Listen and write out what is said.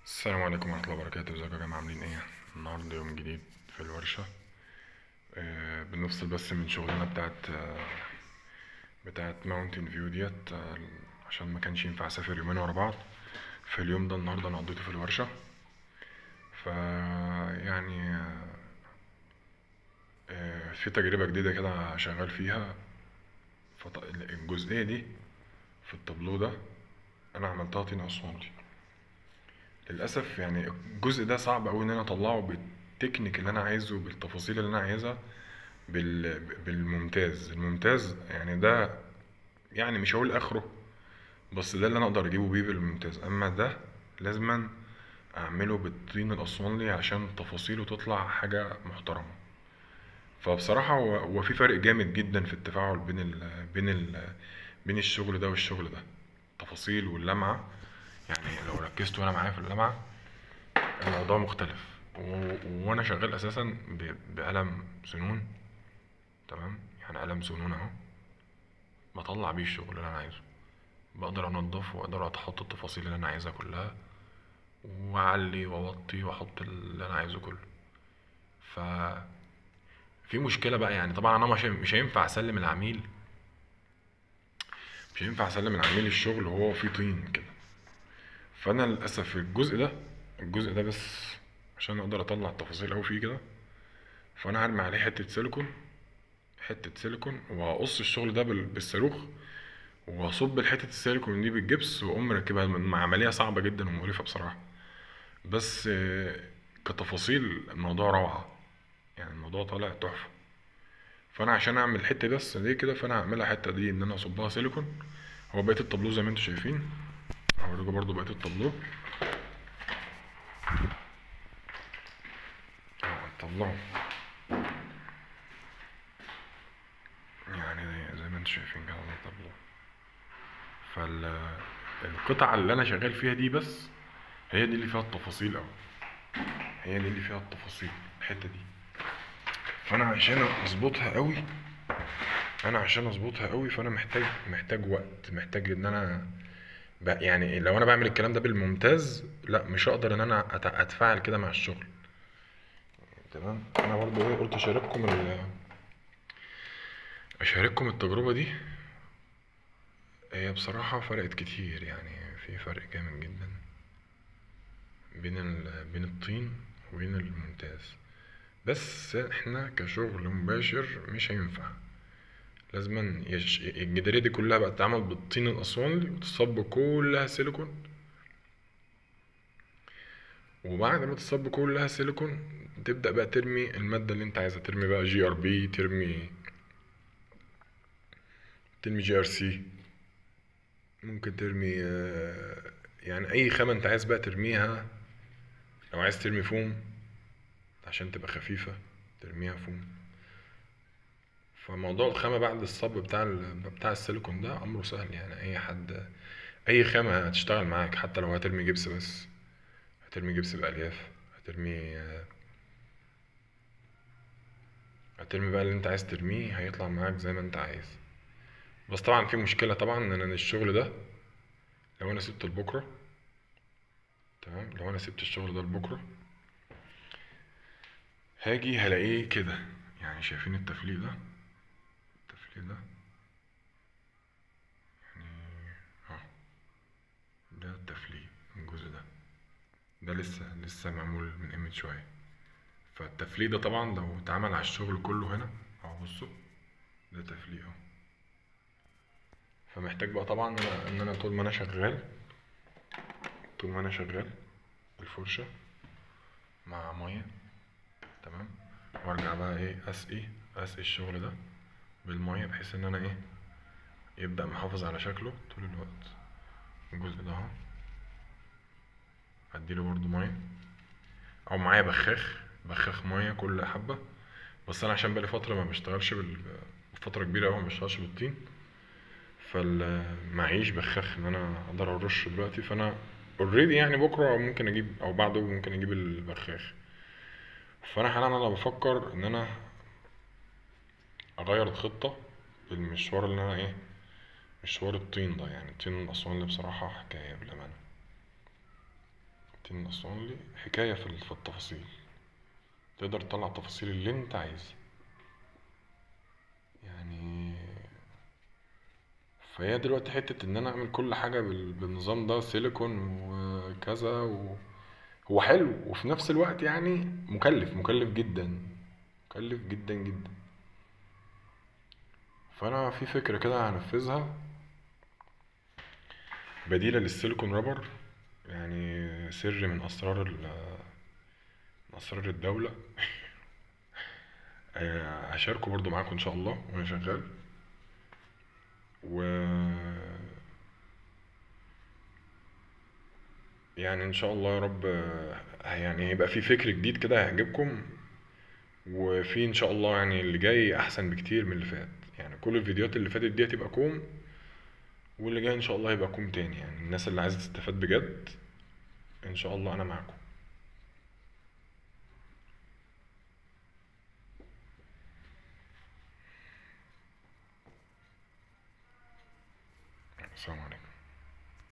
السلام عليكم ورحمة الله وبركاته ازيكم يا جماعة عاملين ايه النهاردة يوم جديد في الورشة آه بنفصل بس من شغلنا بتاعت آه بتاعت ماونتن فيو ديت آه عشان ما كانش ينفع اسافر يومين ورا بعض فاليوم ده النهاردة انا قضيته في الورشة ف يعني آه آه، في تجربة جديدة كده شغال فيها فط- الجزئية دي في التابلو ده انا عملتها طين اسوانتي للاسف يعني الجزء ده صعب قوي ان انا اطلعه بالتكنيك اللي انا عايزه بالتفاصيل اللي انا عايزها بال... بالممتاز الممتاز يعني ده يعني مش هقول اخره بس ده اللي انا اقدر اجيبه بيه بالممتاز اما ده لازما اعمله بالطين الاسوانلي عشان تفاصيله تطلع حاجة محترمة فبصراحة هو هو في فرق جامد جدا في التفاعل بين ال... بين ال... بين الشغل ده والشغل ده التفاصيل واللمعة يعني لو ركزت وانا معايا في اللمعة الموضوع مختلف و... وانا شغال اساسا ب... بقلم سنون تمام يعني قلم سنون اهو بطلع بيه الشغل اللي انا عايزه بقدر انضف واقدر احط التفاصيل اللي انا عايزها كلها واعلي واوطي واحط اللي انا عايزه كله ف في مشكلة بقى يعني طبعا انا مش مش هينفع اسلم العميل مش هينفع اسلم العميل الشغل وهو فيه طين كده فانا للاسف الجزء ده الجزء ده بس عشان اقدر اطلع التفاصيل اوي فيه كده فانا هرمي عليه حته سيليكون حته سيليكون وهقص الشغل ده بال- بالصاروخ وهصب الحته السيليكون دي بالجبس واقوم مركبها من عمليه صعبه جدا ومقرفه بصراحه بس آه، كتفاصيل الموضوع روعه يعني الموضوع طالع تحفه فانا عشان اعمل الحته بس دي كده فانا هعملها الحته دي ان انا اصبها سيليكون هو بقيه الطابلوه زي ما انتم شايفين هوريكم برضو بقيه الطابلوه اهو الطابلوه يعني زي- زي ما انتم شايفين كده ده الطابلوه فالقطعة اللي أنا شغال فيها دي بس هي دي اللي فيها التفاصيل أوي هي دي اللي فيها التفاصيل الحتة دي فأنا عشان أظبطها أوي أنا عشان أظبطها أوي فأنا محتاج محتاج وقت محتاج إن أنا ب- يعني لو أنا بعمل الكلام ده بالممتاز لا مش هقدر إن أنا أت- أتفاعل كده مع الشغل تمام أنا برضو إيه قلت أشارككم ال أشارككم التجربة دي هي بصراحة فرقت كتير يعني في فرق جامد جدا بين ال... بين الطين وبين الممتاز بس احنا كشغل مباشر مش هينفع لازما يش... الجدارية دي كلها بقى تتعمل بالطين الأسوانلي وتصب كلها سيليكون وبعد ما تصب كلها سيليكون تبدأ بقى ترمي المادة اللي انت عايزها ترمي بقى جي ار بي ترمي ترمي جي ار سي ممكن ترمي آه، يعني اي خامة انت عايز بقى ترميها لو عايز ترمي فوم عشان تبقى خفيفة ترميها فوم فموضوع الخامة بعد الصب بتاع ال... بتاع السيليكون ده أمره سهل يعني أي حد أي خامة هتشتغل معاك حتى لو هترمي جبس بس هترمي جبس بألياف هترمي آه، هترمي بقى اللي انت عايز ترميه هيطلع معاك زي ما انت عايز بس طبعا في مشكلة طبعا ان انا الشغل ده لو انا سبته لبكرة تمام لو انا سبت الشغل ده لبكرة هاجي هلاقيه كده يعني شايفين التفليق ده التفليق ده يعني اه ده التفليق الجزء ده ده لسه لسه معمول من قيمة شوية فالتفليق ده طبعا لو اتعمل على الشغل كله هنا اهو بصوا ده تفليق اهو فمحتاج بقى طبعا ان انا إن أنا طول ما انا شغال طول ما انا شغال الفرشة مع مية تمام وارجع بقى ايه اسقي اسقي الشغل ده بالمية بحيث ان انا ايه يبدأ محافظ على شكله طول الوقت الجزء ده اهو اديله برضو مية او معايا بخاخ بخاخ مية كل حبة بس انا عشان بقالي فترة ما بشتغلش بال فترة كبيرة اوي ما بشتغلش بالطين فالمعيش بخاخ ان انا اقدر ارش دلوقتي فانا اوريدي يعني بكره ممكن اجيب او بعده ممكن اجيب البخاخ فانا حاليا انا بفكر ان انا اغير الخطه للمشوار اللي انا ايه مشوار الطين ده يعني الطين الاسواني بصراحه حكايه بالامانه 10 اسطوانلي حكاية في ال- في التفاصيل تقدر تطلع التفاصيل اللي انت عايزها يعني فهي دلوقتي حتة ان انا اعمل كل حاجة بال- بالنظام ده سيليكون وكذا و... هو حلو وفي نفس الوقت يعني مكلف مكلف جدا مكلف جدا جدا فانا في فكرة كده هنفذها بديلة للسيليكون رابر يعني سر من اسرار ال... من اسرار الدولة آه، هشاركه برضو معاكم ان شاء الله وانا شغال و يعني ان شاء الله يا رب آه، يعني هيبقى في فكر جديد كده هيعجبكم وفي ان شاء الله يعني اللي جاي احسن بكتير من اللي فات يعني كل الفيديوهات اللي فاتت دي هتبقى كوم واللي جاي ان شاء الله هيبقى كوم تاني يعني الناس اللي عايزة تستفاد بجد ان شاء الله انا معاكم السلام عليكم